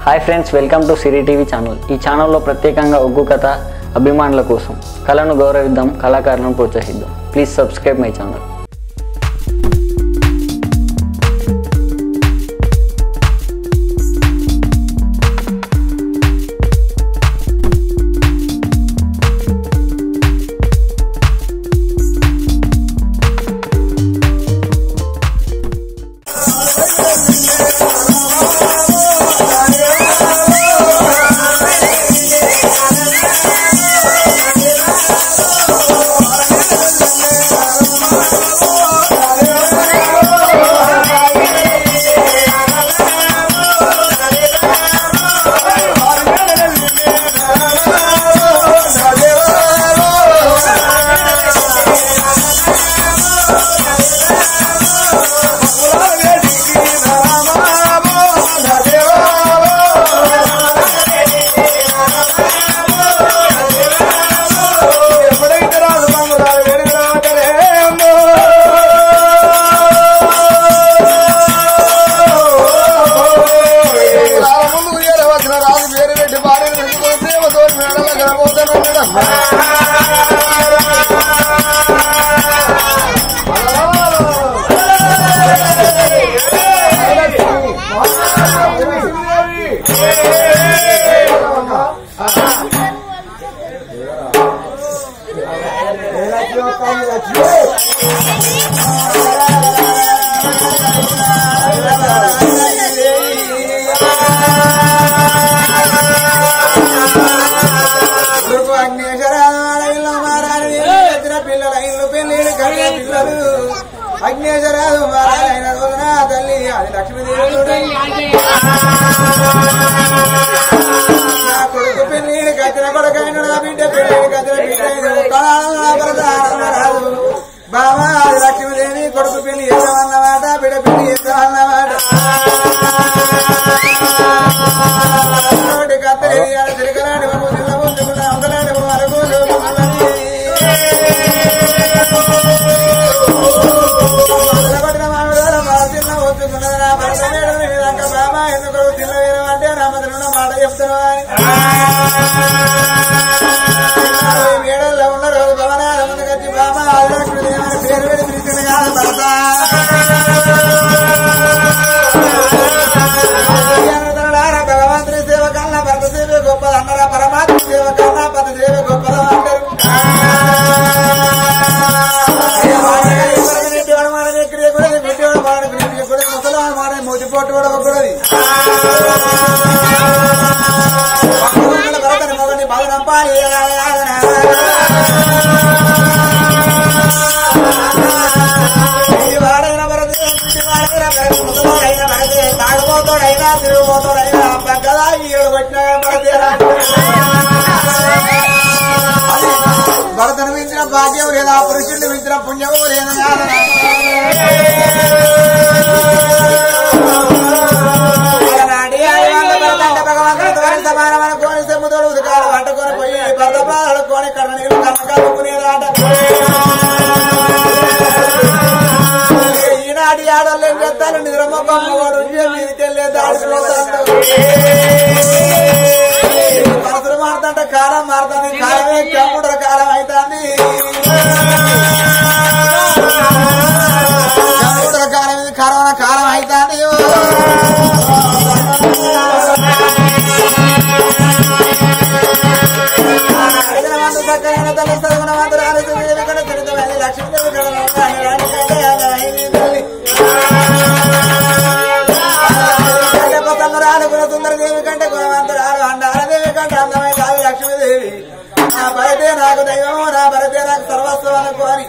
Hi friends welcome to Siri TV channel ఈ ఛానల్లో ప్రత్యేకంగా ఒగ్గు కథ అభిమానుల కోసం కళను గౌరవిద్దాం కళాకారులను ప్రోత్సహిద్దాం ప్లీజ్ సబ్స్క్రైబ్ మై ఛానల్ అగ్నేశ్వరాలు మారాయణ రోజున తల్లి అది లక్ష్మీదేవి నా కొడుకు పెళ్ళిని కత్తిన కొడుకైన నా బిడ్డ పెళ్ళిని కత్తిన బిడ్డ రాదు బాబా అది లక్ష్మీదేవి కొడుకు పెళ్లి చేద్దామన్నమాట బిడ్డ పెళ్లి చేద్దామన్నమాట కత్తరి తిరగలాంటి బాబు నిన్న ముందుకున్న అవతలాంటి వరకు మొదలుపడిన మామిడాల బాధ్యత వచ్చుకున్నది నా భర్త మేడం విధంగా బాబా ఎందుకు తిన్నవేయమంటే నా మొదలున్న మాట చెప్తున్నాను మేడల్లో ఉన్న రోజు భవనాల ముందు కట్టి బాబా ఆదిలక్ష్మి దేవని పేరు పెట్టి పిలిచింది కాదు భర్త భగవంతుని సేవ కన్నా భర్త సేవ గొప్పది అన్నరా పరమాత్మ సేవ కన్నా పద సేవ గొప్పది అంటారు మోతిపోటు కూడా ఒకటి మొగని బాగా నంపాలి వాడైన భరతే వాడైన భరతే ముసలోడైన భరతే తాగుబోతోడైనా తిరుగుబోతోడైనా పెద్దదా ఈడు పట్టిన భరతేరా భరతను మించిన భాగ్యం లేదా పురుషుడిని మించిన పుణ్యము లేదా భగవంతుడు సమానమైన కోని సెమ్ముతోడు ఉదకాలు పట్టుకొని పోయి భర్త బాధడుకొని కన్న నీళ్ళు కన్న కలుపుకునేదాట ఈనాటి ఆడోళ్ళు ఏం చేస్తారు నిద్రమొక్కమ్మ వాడు మీదికెళ్ళే దాడుకునేదాడు మనసులు మారుతుంటే కాలం మారుతుంది కాలమే కంప్యూటర్ కాలం అవుతుంది కంప్యూటర్ కాలం ఇది కరోనా కాలం అవుతుంది చక్కగా తల్లి సరుగుణవంతుడు ఆలోచించి చరితమైన లక్ష్మీదేవి సంగరాలు కుల సుందరదేవి కంటే గుణవంతురాలు అండాలదేవి కంటే అందమైన కావి లక్ష్మీదేవి నా భరతే నాకు దైవము నా భరతే నాకు సర్వస్వం అనుకోని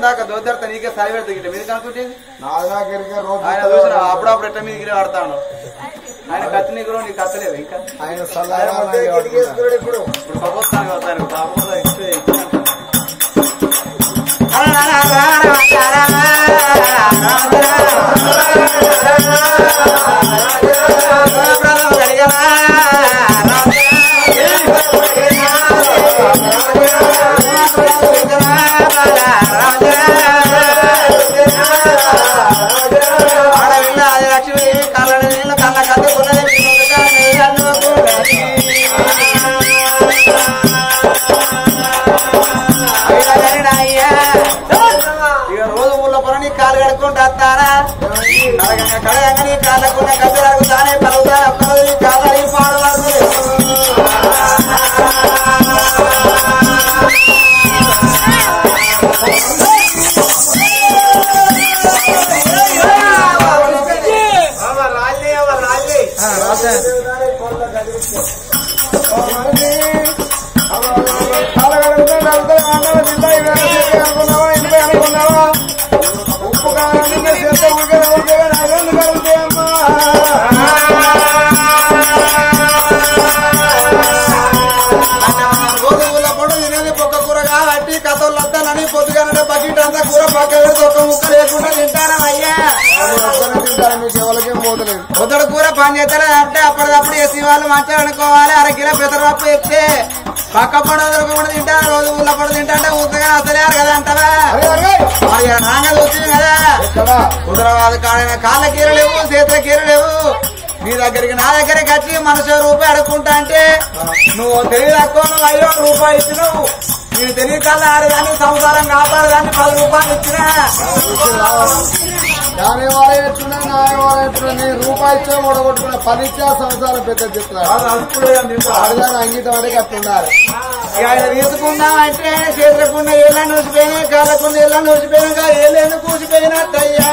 దాకా దోద్దరిత నీకే సరి పెడతా ఇట్లా మీద కనుకుంటేది నా దగ్గరికి రోజు ఆయన చూసిన అప్పుడప్పుడు ఎట్ట మీద గిరి ఆడతాను ఆయన కత్తి నీకు నీకు కత్తలేవు ఇంకా ఆయన సల్లగా నాకు పట్టుకున్నాడు. ఇప్పుడు పపోస్తాను అవుతాను పాపం ఇస్తే లక్ష్మి కళ్ళ నీళ్ళు కళ్ళ కట్టుకున్నది ఇక రోజు ఊళ్ళో పొర నీ కాలు కడుక్కుంటూ వస్తానా కడగంగా నీ కాళ్ళకున్న కత్తి అడుగుతానే పలుగుతాను ఒక్కరోజు నీ కాళ్ళు అడిగి పాడు ఉప్పు కారం నిన్న చేత ఊరికే ఊరికే నాకెందుకు కలుగుతాయమ్మా? రోజు ఊళ్ళో పొడు తినేది పొక్క కూర కాబట్టి కథలు వద్దానని పొద్దుగానే బకెట్ అంతా కూర పక్క పెడితే ఒక్క ముక్క లేకుండా తింటారా అయ్యా అది ఒక్కరే తింటారు, మీకు ఎవరికేం పోతలేదు పొద్దుడు కూర పని చేస్తారా అంటే అప్పటికప్పుడు వేసి వాళ్ళు మంచిగా అనుకోవాలి అరకిలో పెసరపప్పు ఎత్తే పక్క పొడ దొరకకుండా తింటా రోజు ఊళ్ళ పొడ తింటా ఊరిగా అసలే కదా అంటారా అరే, అరే, మరి రాగా వచ్చింది కదా ఎక్కడ కుదరవాదు కాడైన కాళ్ళ కీర లేవు చేతుల కీర లేవు మీ దగ్గరికి నా దగ్గరికి వచ్చి మనిషి రూపాయి అడుక్కుంటా అంటే నువ్వు తెలివి తక్కువ నువ్వు అయ్యో రూపాయి ఇచ్చినావు నేను తెలివి కల్లా ఆడదాన్ని సంసారం కాపాడదాన్ని పది రూపాయలు ఇచ్చినా దాని వారు ఎట్లున్నా నా వారు ఎట్లున్నా నేను రూపాయి ఇచ్చా ఓడగొట్టుకున్నా పది ఇచ్చా సంవత్సరాలు పెద్ద చెప్తున్నారు ఆడదాని అంగీతం అంటే అట్లుండాలి ఇక ఆయన తీసుకుందాం అంటే చేతులకున్న ఏళ్ళ నూసిపోయినాయి కాళ్ళకున్న ఏళ్ళ నూసిపోయినాక ఏళ్ళేళ్ళు కూసిపోయినట్టయ్యా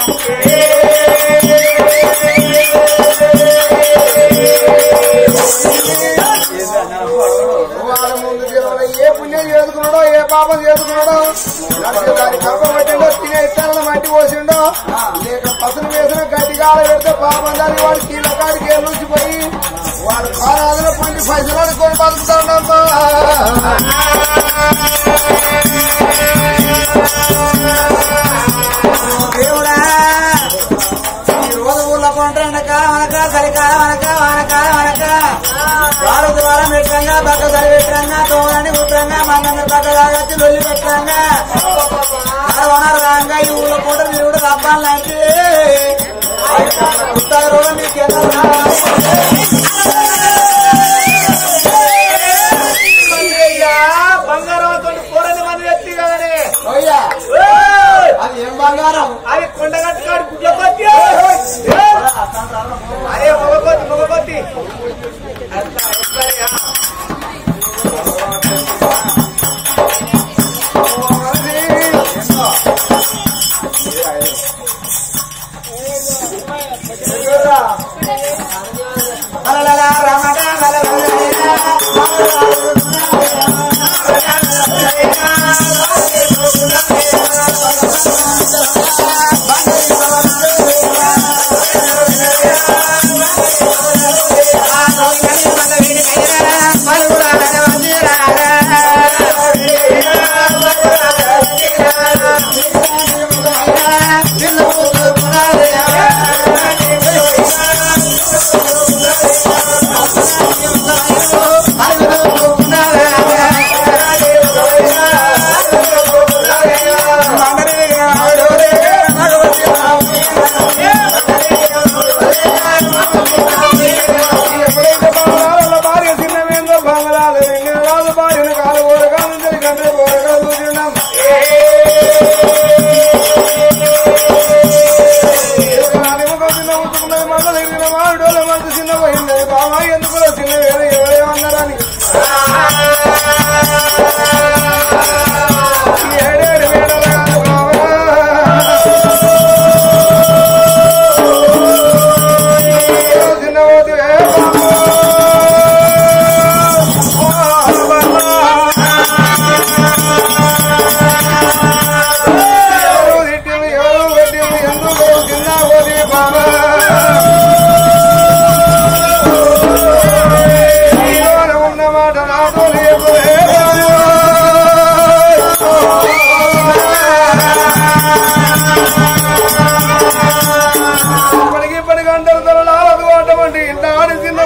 వాళ్ళ ముందు దేవుడు ఏ పుణ్యం చేసుకున్నాడో ఏ పాపం చేసుకున్నాడో లేకపోతే దాని కప్ప పెట్టిండో తినే ఇత్తనాలు మట్టి పోసిండో లేక పసులు వేసిన గడ్డి కాల పెడితే పాపం దాని వాడి కీళ్ళ కాడికి ఎల్లుచిపోయి వాడు ఆరాధన పండి పైసలు అనుకొని బతుకుతాడమ్మా దేవుడా ఈ రోజు ఊళ్ళో కొంట ఎండకాలం అనక చలికాలం అనక వానకాలం అనక వారు ద్వారా పెట్టంగా పక్క సరి పెట్టంగా తోమని కుట్రంగా మనందరి పక్క తాగొచ్చి లొల్లి పెట్టంగా వనరు రాగా ఈ ఊళ్ళో పూట మీరు కూడా తప్పాలంటే ఉత్తర రోజు మీకు బంగారం కూరని మంది ఎత్తి కదనే అయ్యా అది ఏం బంగారం అది కొండగట్టు కాడు గుడ్లకొత్తి అరే మొగకొత్తి మొగకొత్తి అట్లా ఎక్కడియా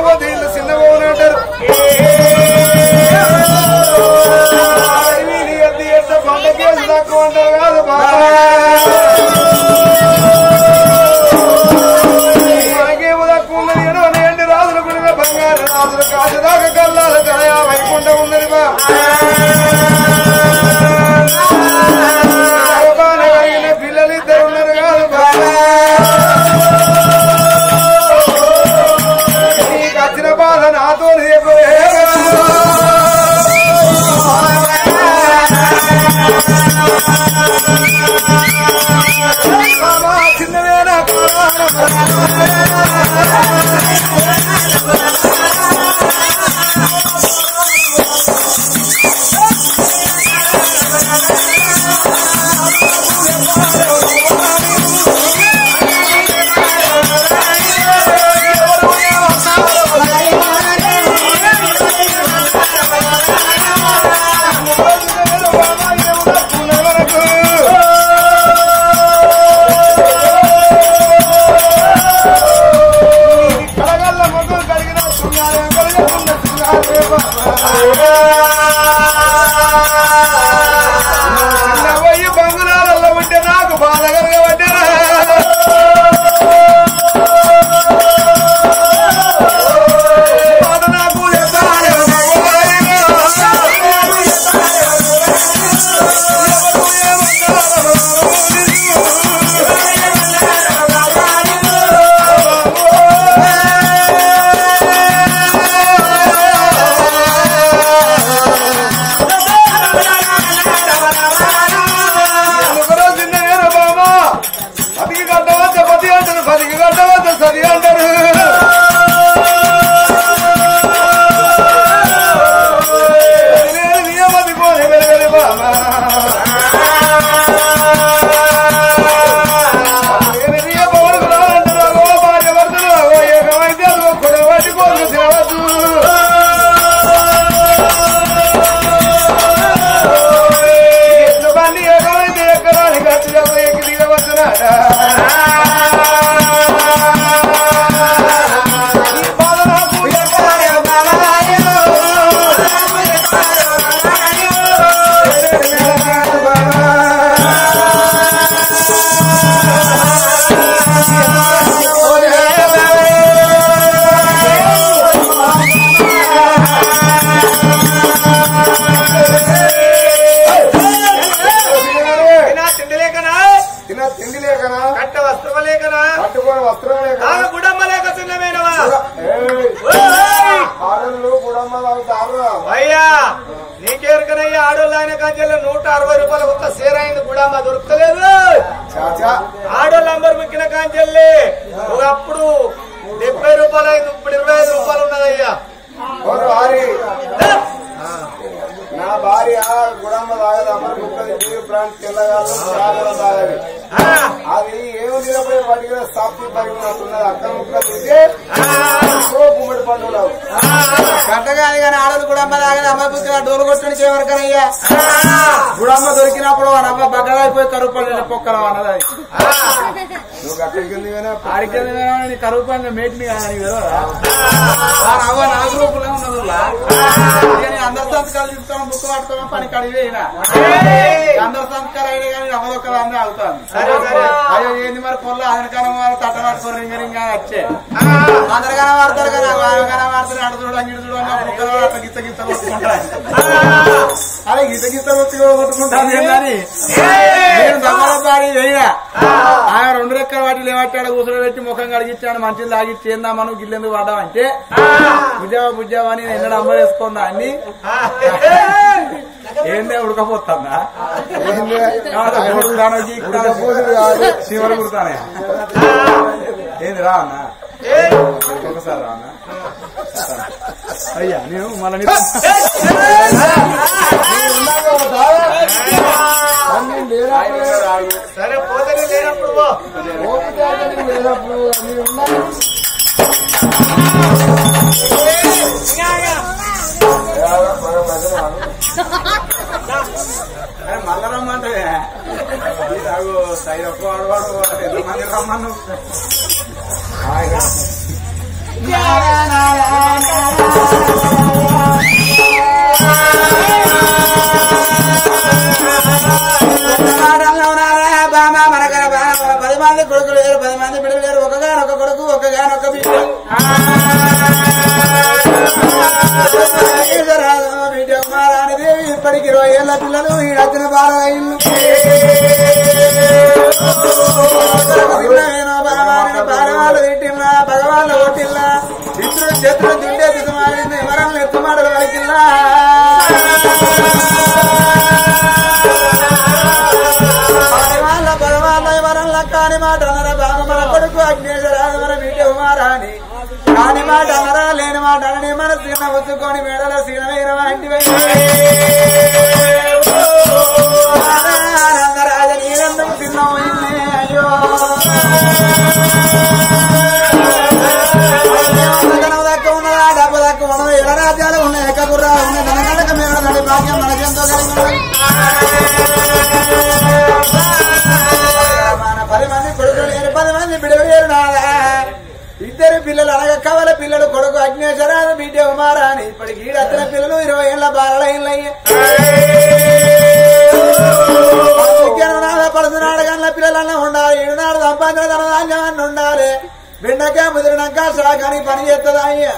పోతే ఇల్లు చిన్నగా అంటారు వీడి ఎద్దు ఎద్ద పండగేసి తక్కువ అంటారు కాదు బాబా మనకేమో తక్కువ ఉన్నది ఏడో నేంటి రాజుల గుడిగా బంగారు రాజుల కాదు దాకా కల్లాల దయా వైకుంఠం ఉన్నది బా గర్భాన కలిగిన పిల్లలు ఇద్దరు ఉన్నారు కాదు బాబా నీకు వచ్చిన బాధ నాతో చిన్నవేనా కడగల్ల మొగ్గులు కడిగిన శృంగారం కడిగకున్న శృంగారమే నవ్వయ్యి బంగుళాలలో ఉంటే నాకు బాధ కలగబడ్డరా బాధ నాకు ఎత్తాలి ఎందుకో చిన్న బాబా పతికి కట్టవద్ద పతి అంటారు పతికి కట్టవద్ద సరి అంటారు నేను నియమతి పోని వెలుగలి బాబా నేను నియమవరకు రాలంటారు అగో భార్య భర్తలు అగో ఏకమైతే అదిగో కుడబట్టి కోరుకు తినవద్దు ఎట్లు బండి ఏకమైతే ఎక్కడానికి ఖర్చు చెప్ప ఎక్కి దిగవచ్చునాడా ఈ బాధ నాకు ఎక్కాలి తినా తిండి లేకనా తిన తిండి లేకనా కట్ట వస్త్రమ లేకనా కట్టుకోని వస్త్రం లేక ఆగ గుడమ్మ లేక చిన్నమేనవా ఏయ్! ఆడళ్ళు గుడమ్మ తాగుతారు అయ్యా నీకేరుకనయ్యా ఆడోళ్ళు ఆయన కంచెల్లో నూట అరవై రూపాయలు కొత్త సీరైంది గుడమ్మ దొరకలేదు చాచా ఆడోళ్ళు అంబరు ముక్కిన కాంచెల్లి ఒకప్పుడు డెబ్బై రూపాయలు అయింది ఇప్పుడు ఇరవై ఐదు రూపాయలు ఉన్నదయ్యా ఓరు వారి నా భార్య గుడమ్మ తాగదు అమర ముక్కది బీరు ప్రాంతి తెల్లగాళ్ళు చాలా తాగదు ఆ, అది ఏమి తినపోయి పట్టుకుని సాఫ్టీ పరిగినట్టున్నది అక్కడ ముక్క తింటే గుమ్మడి పండుగ గట్టగాని కానీ ఆడలు కూడా అమ్మ తాగని అమ్మ బుద్ధి డోలు కొట్టడానికి ఎవరికనయ్యా గుడమ్మ దొరికినప్పుడు ఆ అమ్మ బగ్గగా అయిపోయి కరువు పండిన పొక్కల అన్నది అది. నువ్వు అక్కడికి ఉంది కానీ ఆడికెళ్ళి పోయినా నీ కరువు పండిన మేటిని కానీ కదా అవ్వ నాలుగు రూపాయలు ఉన్నది ఊళ్ళో. ఇక నేను అందరి సంతకాలు చూస్తాను బుక్ పట్టుకోమని పని కడిగి అయినా అందరి సంతకాలు అయినా కానీ అమ్మదొక్కల అందరూ అవుతాను సరే, సరే. అయ్యో ఏంది మరి పొల్ల అదనకాలం వాళ్ళు తట్ట పట్టుకొని రింగ రింగ వచ్చే అందరికైనా వాడతారు కదా వాడకైనా వాడతారు అటు చూడు అంగిడి చూడు అని బుక్కలు కూడా అట్లా గిత్త గిత్త కొట్టుకుంటారు అదే గిత్త గిత్త కొట్టి కొట్టుకుంటాను కానీ నేను దొంగల బారి వేయా ఆయన రెండు రెక్కల వాటి లేవట్టాడు కూసులు పెట్టి ముఖం కడిగిచ్చాడు మంచిది తాగిచ్చి ఏందామను గిల్లెందుకు పడ్డామంటే బుజ్జావా బుజ్జావా అని ఎన్నడూ అమ్మ వేసుకున్నా అన్ని ఏందే ఉడకపోతుందా శివరు కుడతానే ఏంది రా అన్న ఒకసారి రా అన్న అయ్యా నేను మళ్ళీ సరే పోతే లేనప్పుడు పో. మళ్ళా రమ్మంటే నాకు సైడ్ ఒక్క వాడు వాడు ఎంతమంది రమ్మను పది మంది కొడుకులు లేరు పది మంది బిడ్డలు లేరు ఒకగాను ఒక కొడుకు ఒకగాను ఒక బిడ్డ బిడ్డ కుమారాని దేవి ఇప్పటికి ఇరవై ఏళ్ళ పిల్లలు ఈ రచన బాగా ఇల్లు బాలవాళ్ళు తిట్టిల్లా భగవాన్లు కొట్టిల్లా ఇతరులు చేతులు దుండే దిగుమాడింది ఎవరన్నా ఎత్తుమాటలు వలికిల్లా భగవాన్ల భగవాన్ల ఎవరన్నా కాని మాట అనరా బాగా మన కొడుకు అగ్నేశ్వరాదు మన బిడ్డ కుమారాని కాని మాట అనరా లేని మాట అనని మన సీన ఉత్తుకొని మేడల సీన వేర వంటి రంగరాజ నీరెందుకు తిన్నావు ఇన్నే అయ్యో ధనం దక్క ఉన్నదా డబ్బు దక్క ఉన్నదా ఎడ రాజ్యాలు ఉన్నాయి ఎక్క గుర్రా ఉన్నాయి ధనగండక మేడ నడి భాగ్యం మనకెంతో కలిగి ఉన్నది మన పది మంది కొడుకులు లేరు పది మంది బిడలు లేరు నాదా ఇద్దరు పిల్లలు అనగా కవల పిల్లలు కొడుకు అగ్నేశ్వరాలు బిడ్డ ఉమారాని ఇప్పటికి ఈడత్తిన పిల్లలు ఇరవై ఏళ్ళ బాలయ్య పడుతున్నాడు గంటల పిల్లలన్నా ఉండాలి ఈడునాడు సంపాదన తన ధాన్యాన్ని ఉండాలి బిడ్డకే ముదిరినాక సాగని పని చేస్తుంది అయ్యా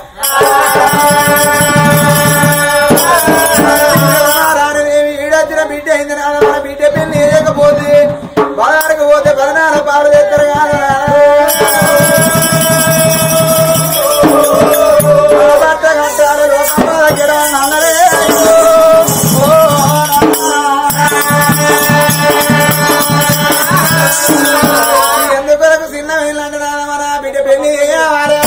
రాణిదేవి ఈడొచ్చిన బిడ్డ అయింది నాన్న మన బిడ్డ పెళ్లి వేయకపోతే బజారుకు పోతే పదనాలు పాలు తెస్తారు కాదు భర్త కట్టాలి లోకంలో దగ్గర నన్నరే అయ్యో. ఓ ఎందుకొరకు చిన్న వీళ్ళంటే నాన్న మన బిడ్డ పెళ్లి చేయాలి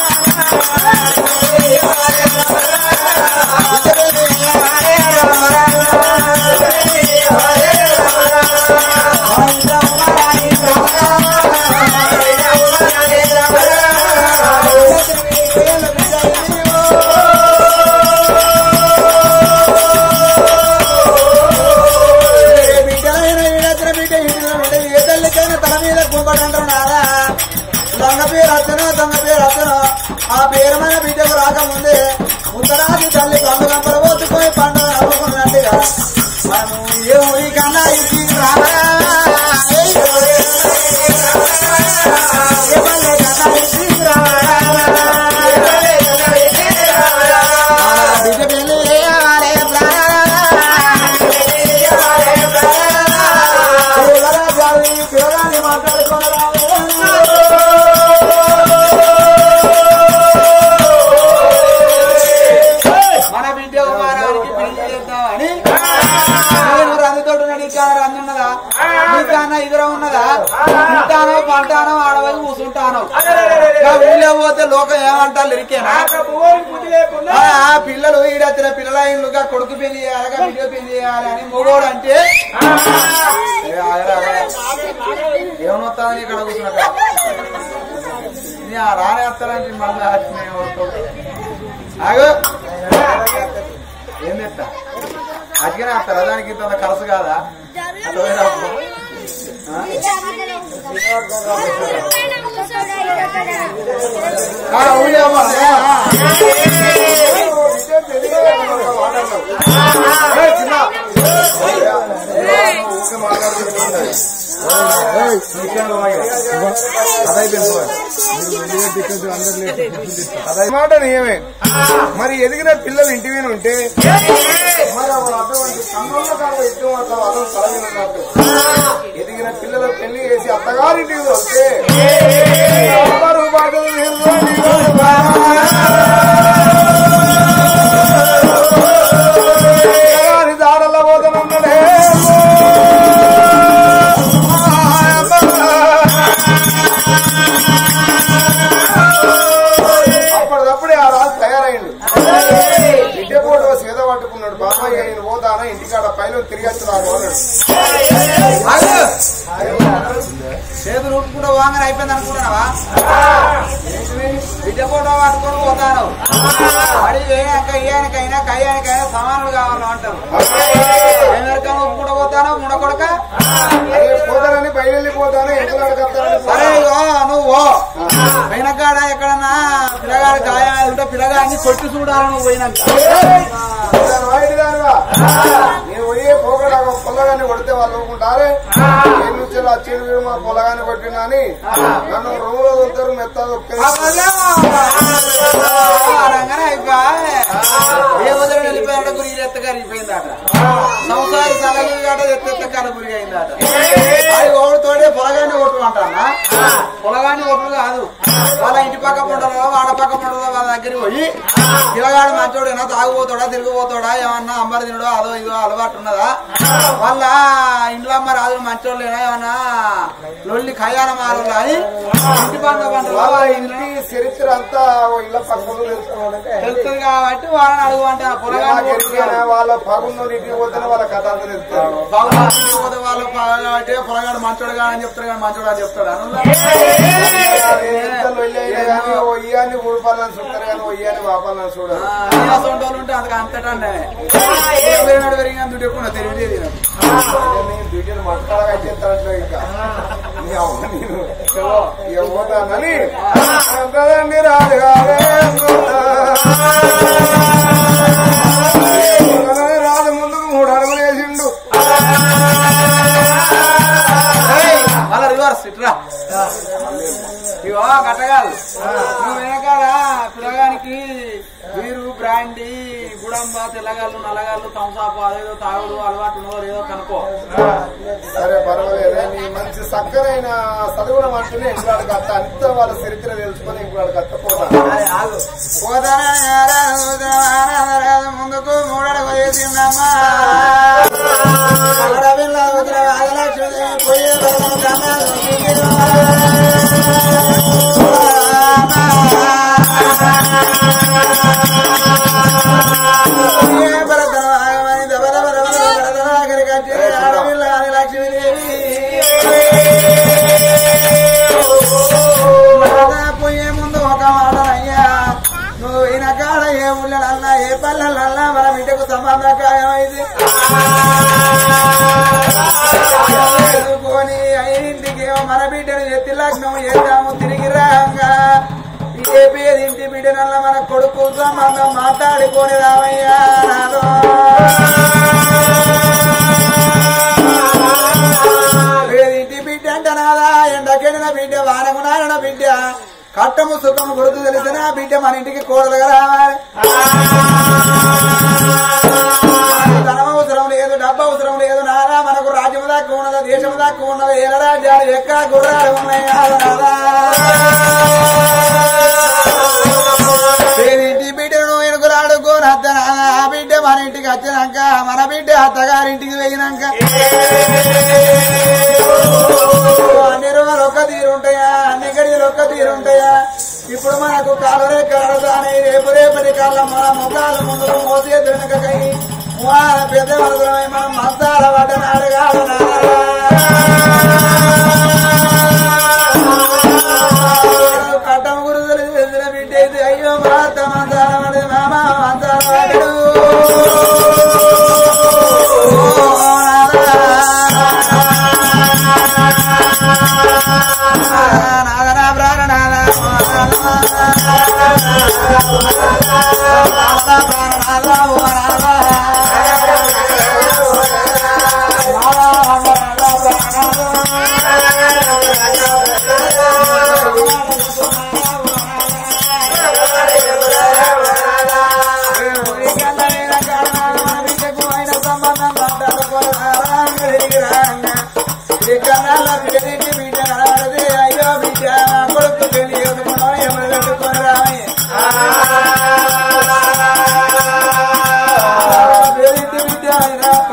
బిడ్డలైన వీడచ్చిన బిడ్డ ఇంటిలో బిడ్డ ఏ తల్లికైనా తల మీద కుంపడంటారు నాదా దొంగ పేరు అచ్చను దొంగ పేరు అచ్చను ఆ పేరు మన బిడ్డకు రాకముందే ఉత్తరాది తల్లి పండు కంపలు పోతుపోయి పండుగ నమ్ముకున్నట్టుగా మనము ఏ ఊరి కన్నా ఇంటికి రావా ఏ పల్లె కన్నా ఇంటికి రావా మన బిడ్డ పెళ్లి చేయాలి పిల్లగాని మన బిడ్డ కుమారానికి పెళ్లి చేద్దామని నేను రందితోటి నీకాన రంది ఉన్నదా నీకాన ఇగురం ఉన్నదా తింటానో పంటానో ఆడవది కూసుంటానో ఇంకా ఊళ్ళో పోతే లోకం ఏమంటారు ఇరికేనా బుద్ధి లేకుండా ఆ పిల్లలు ఈడత్తిన పిల్లల ఇల్లుగా కొడుకు పెళ్లి చేయాలిగా బిడ్డ పెళ్లి చేయాలి అని మూడోడు అంటే ఏ ఆగరా, ఆగరా. ఏమనొస్తాదని ఇక్కడ కూర్చున్నా నీ ఆ రానే వస్తారంటే మళ్ళీ ఆగు ఏం తెస్తా అదిగానే వస్తారా దానికి ఇంత ఖర్చు కాదా అట్లా పోయి రాకు. ఆ, ఊళ్ళో అమ్మాలి. ఏయ్, చిన్న. ఊరికే మాట్లాడుకుంటున్నాడు. ఏయ్, నీకేం అదైపోయింది మాట నియమే మరి ఎదిగిన పిల్లలు ఇంటి మీద ఉంటే మరి వాళ్ళు అటువంటి కన్నుల్లో కాదు ఎక్కువ మాత్రం అదం కలగినట్టు ఎదిగిన పిల్లలు పెళ్లి చేసి అత్తగారింటికి వస్తే అందరూ బాధలు దాడల్ల పోతానన్నాడే అప్పటికప్పుడే ఆ రాజు తయారైండు బిడ్డ కూడా సీత పట్టుకున్నాడు బాబాయ్ నేను పోతానా ఇంటికాడ పైన తిరిగి వచ్చినాను అన్నాడు ఆగు. చేతులు ఊపుకుంటూ వాంగని అయిపోయింది అనుకుంటున్నావా ఏంటిది? బిడ్డ ఫోటో పట్టుకొని పోతాను అడి వేయక ఇయ్యానికైనా కయ్యానికైనా సమానులు కావాలని అంటారు ఏమెరకం కూడా పోతాను ముడ కొడక పోతానని బయలుపోతాను ఎక్కడాడు సరే ఇగో నువ్వు వెనకాడ ఎక్కడన్నా పిల్లగాడు గాయ ఉంటే పిల్లగాడిని కొట్టి చూడాలి నువ్వు పోయినాక నేను పోయి పోగడా పొల్లగాన్ని కొడితే వాళ్ళు ఊరుకుంటారే ఏ నుంచి వచ్చి మా పొల్లగాన్ని కొట్టినని నన్ను రూమ్ లో దొరుకుతారు మెత్త అనగానే అయిపోయి ఏ వదిలి వెళ్ళిపోయాడ గురి ఎత్త కరిగిపోయిందట సంసారి సలగి గట ఎత్తెత్త కర గురి అయిందట అది ఓడితోడే పొలగాన్ని కొట్టుకుంటానా పొలగాన్ని కొట్టుడు కాదు వాళ్ళ ఇంటి పక్క పంటలో వాళ్ళ పక్క పంటలో వాళ్ళ దగ్గరికి పోయి పిల్లగాడు మంచోడేనా తాగుపోతాడా తిరిగిపోతాడా ఏమన్నా అంబర్ తినడో అదో ఇదో అలవాటు ఉన్నదా వాళ్ళ ఇంట్లో అమ్మ రాజు మంచోళ్ళేనా ఏమన్నా లొల్లి ఖయాన మారలా అని ఇంటి పక్క పంటలో వాళ్ళ వాళ్ళ ఇంటి చరిత్ర అంతా ఇళ్ళ పక్కన తెలుసుకోవాలంటే తెలుస్తుంది కాబట్టి వాళ్ళని అడుగుమంటా పొలగాన్ని ఎరిగిన వాళ్ళ పగున్న ఇంటికి పోతేనే వాళ్ళ కథ అంతా తెలుస్తారు బాగుంది వాళ్ళు అంటే పొలగాడు మంచోడు అని చెప్తాడు కానీ మంచోడు అని చెప్తాడు అనులా ఎంత లొల్లి అయినా కానీ ఓ ఇయ్యాన్ని ఊడిపాలని చూస్తారు కానీ ఓ ఇయ్యాన్ని వాపాలని చూడరు వాళ్ళు ఉంటే అంతగా అంతటా పెరిగినాడు పెరిగిన దుడ్డు ఎక్కువ తెలియలేదు నేను డ్యూటీని మట్టడాగా చేస్తానట్లే ఇంకా నీ అవ్వ నేను ఇవ్వతానని అంతదండి రాదు కాదే రాదు ముందుకు మూడు అడుగులు వేసిండు మళ్ళా రివర్స్ ఇట్రా ఇగో కట్టగాదు నువ్వు వెనకాల పిల్లగానికి వీరు బ్రాండీ గుడంబ తెల్లగాళ్ళు నల్లగాళ్ళు థమ్సాప్ అదేదో తాగుడు అలవాటు ఉన్నదో లేదో కనుక్కో సరే పర్వాలేదు నీ మంచి చక్కనైన చదువుల మంటనే ఇంకులాడు కత్త అంత వాళ్ళ చరిత్ర తెలుసుకొని ఇంకులాడు కత్త పోతాను అదే ఆగు పోతాను ముందుకు మూడడుగు వేసిందమ్మా ఆడపిల్ల వదిన ఆదిలక్ష్మి పోయే ఆడపిల్ల ఆదిలక్ష్మి పోయే ముందు ఒక మాట అయ్యా నువ్వు ఈయన కాడ ఏ ఊళ్ళన్నా ఏ పల్లెలన్నా మన బిడ్డకు సంబంధం ఖాయమైంది ఎదుర్కొని ఇంటికి మన బిడ్డను ఎత్తి లగ్నం చేద్దాము తిరిగి రాగా ఏ పేదింటి బిడ్డనల్ల మన కొడుకు సంబంధం మాట్లాడుకొని రామయ్యా నాదో పేదింటి బిడ్డ అంటే నాదా ఎండకెడిన బిడ్డ వానకు నారణ బిడ్డ కట్టము సుఖము గుర్తు తెలిసిన బిడ్డ మన ఇంటికి కూడదుగా రావాలి ధనం అవసరం లేదు డబ్బు అవసరం లేదు నాదా మనకు రాజ్యము దాకా ఉన్నదా దేశము దాకా ఉన్నదా ఏల రాజ్యాలు ఎక్కడ గుర్రాలు ఉన్నాయి నాదా పేదింటి బిడ్డను ఎనుకులాడుకోని అత్త నాదా ఆ బిడ్డ మన ఇంటికి వచ్చినాక మన బిడ్డ అత్తగారింటికి వెళ్ళినాక అన్ని రోజులు ఒక్క తీరుంటాయా అన్ని గడియలు ఒక్క తీరుంటాయా ఇప్పుడు మనకు కాలు రేఖానే రేపు రేపటి కాలం మన ముఖాలు ముందు మోసే వెనుకకై వాళ్ళ పెద్ద వరదలమై మనం మస్తాల పడ్డని అడగాల కట్టం గురుదలు తెలిసిన బిడ్డ ఇది అయ్యో భర్త మంచాల పడి మామ మంచాల పడ్డాడు నాదనా ప్రాణనాద అయ్యో బిడ్డ నా కొడుకు తెలియదు మనం ఎవరు పెట్టుకొని రామయ్య పేరింటి బిడ్డ అయినా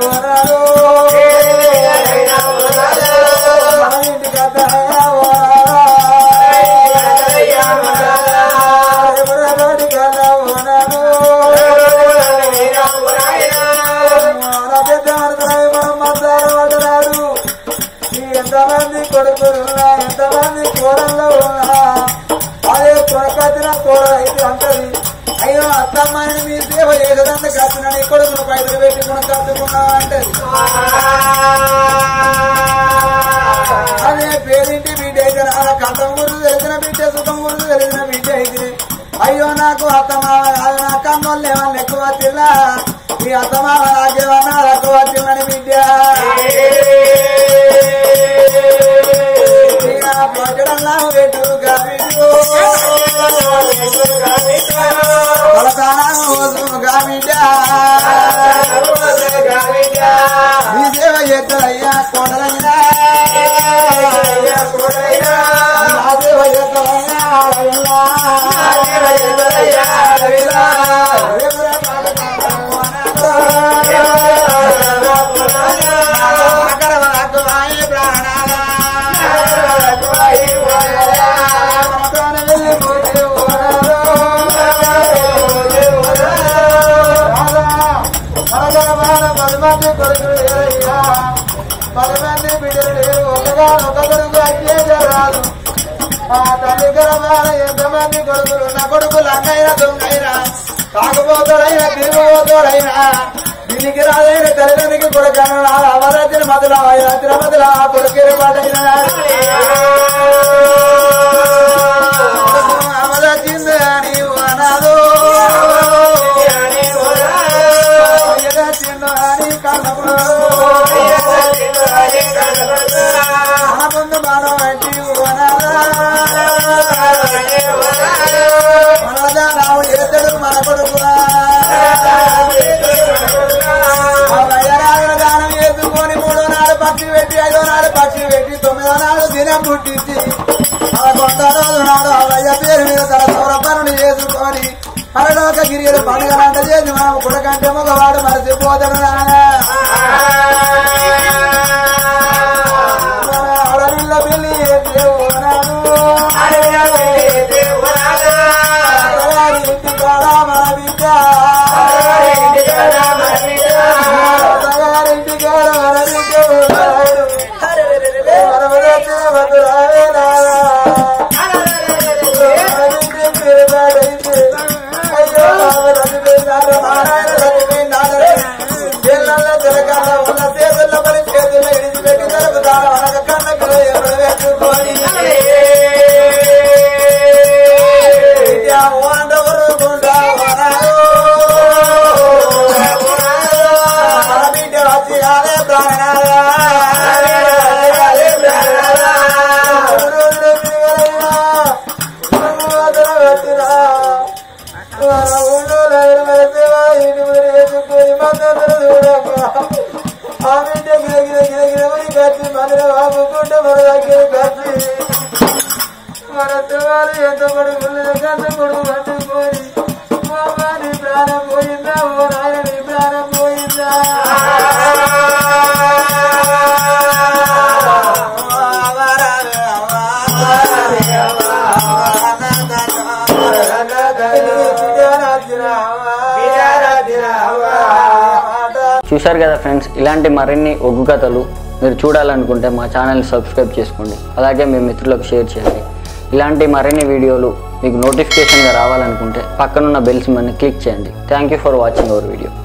అత్తమ్మని మీ సేవ చేసేదాన్ని కట్టినని కొడుకును పైసలు పెట్టుకుని కట్టుకున్నావు అంటే అదే పేరింటి బిడ్డ అయితే నా కథం గురించి తెలిసిన బిడ్డ సుఖం గురించి తెలిసిన బిడ్డ అయితే అయ్యో నాకు అత్తమావ కాదు నా కమ్మలు ఏమన్నా ఎక్కువ తిల్లా ఈ అత్తమావ నాకేమన్నా తక్కువ తిల్లని బిడ్డ ఇక పట్టడంలా పెట్టుగా బిడ్డు పలకాగా బిడ్డ నీ సేవ చేస్తారయ్యా కోటలైనా నా సేవ చేస్తారయ్యా పదిమంది కొడుకులు లేరయ్యా పదిమంది బిడ్డలు లేరు ఒకగా ఒక కొడుకు అయ్యే రాదు ఆ తల్లి గర్భాన ఎంతమంది కొడుకులు నా కొడుకులు అన్నైనా దొంగైనా తాగుబోతుడైనా తిరుగుబోతుడైనా దీనికి రాదైన తల్లిదండ్రికి కొడుకను అవరాత్రి మధుల రాత్రి మధుల కొడుకు పాటైనా అమలచింది అని అనాదు చిన్న అని కన్నప్పుడు ఆనంద మానవ మనదా రావు చేతడు మన కొడుకురా దానం చేసుకొని మూడో నాడు పక్షి పెట్టి ఐదో నాడు పక్షి పెట్టి తొమ్మిదో నాడు దినం పుట్టించి పదకొండో రోజు నాడు అవయ్య పేరు మీద తన సౌర పనులు చేసుకొని పరలోక గిరియలు పండుగలంట చేసి మనం కొడుకంటే మగవాడు మరచిపోతాడు నాన్న అడవిల్ల పిల్లి దేవునాడు అత్తగారి ఇంటి కాడ మన బిడ్డ అత్తగారి ఇంటి కాడ మన బిడ్డ ఉన్నాడు. మనవరొచ్చే మధురావే నాదా. మన బిడ్డ పేరు పాడైంది. అయ్యో ఆమె రతిపోయినాడు, మా నాయన రతిపోయినాడు. చేళ్ళల్లో జలకాల ఉన్న చేతుల్లో పడి చేతుల్లో ఇడిచిపెట్టి జరుపుతాడు అనగ కన్నకు ఎప్పుడు పెట్టుకొని విద్యా ఓండ ఊరుకుంటా వనాడు. మన బిడ్డ వచ్చి ఆలే ప్రాణాలా. ఊరు ఊరు తిరగలేనా, ఊరు వదల పెట్టినా. మన ఊళ్ళో లేని వెళ్తేవా ఇంటి ముందు వేసుకొని మద్దతు చూడమ్మా. ఆ బిడ్డ గిరగిర గిరగిర మరి కత్తి మనలో ఆపుకుంటే మన దగ్గర కత్తి మన తవారు ఎంత కొడుకులు ఎంత కొడుకు పట్టుకొని ఓ నీ ప్రాణం పోయిందా ఓ నాయన నీ ప్రాణం పోయిందా చూశారు కదా ఫ్రెండ్స్ ఇలాంటి మరిన్ని ఒగ్గు కథలు మీరు చూడాలనుకుంటే మా ఛానల్ని సబ్స్క్రైబ్ చేసుకోండి అలాగే మీ మిత్రులకు షేర్ చేయండి ఇలాంటి మరిన్ని వీడియోలు మీకు నోటిఫికేషన్గా రావాలనుకుంటే పక్కనున్న బెల్ సింబల్ని క్లిక్ చేయండి thank you for watching our video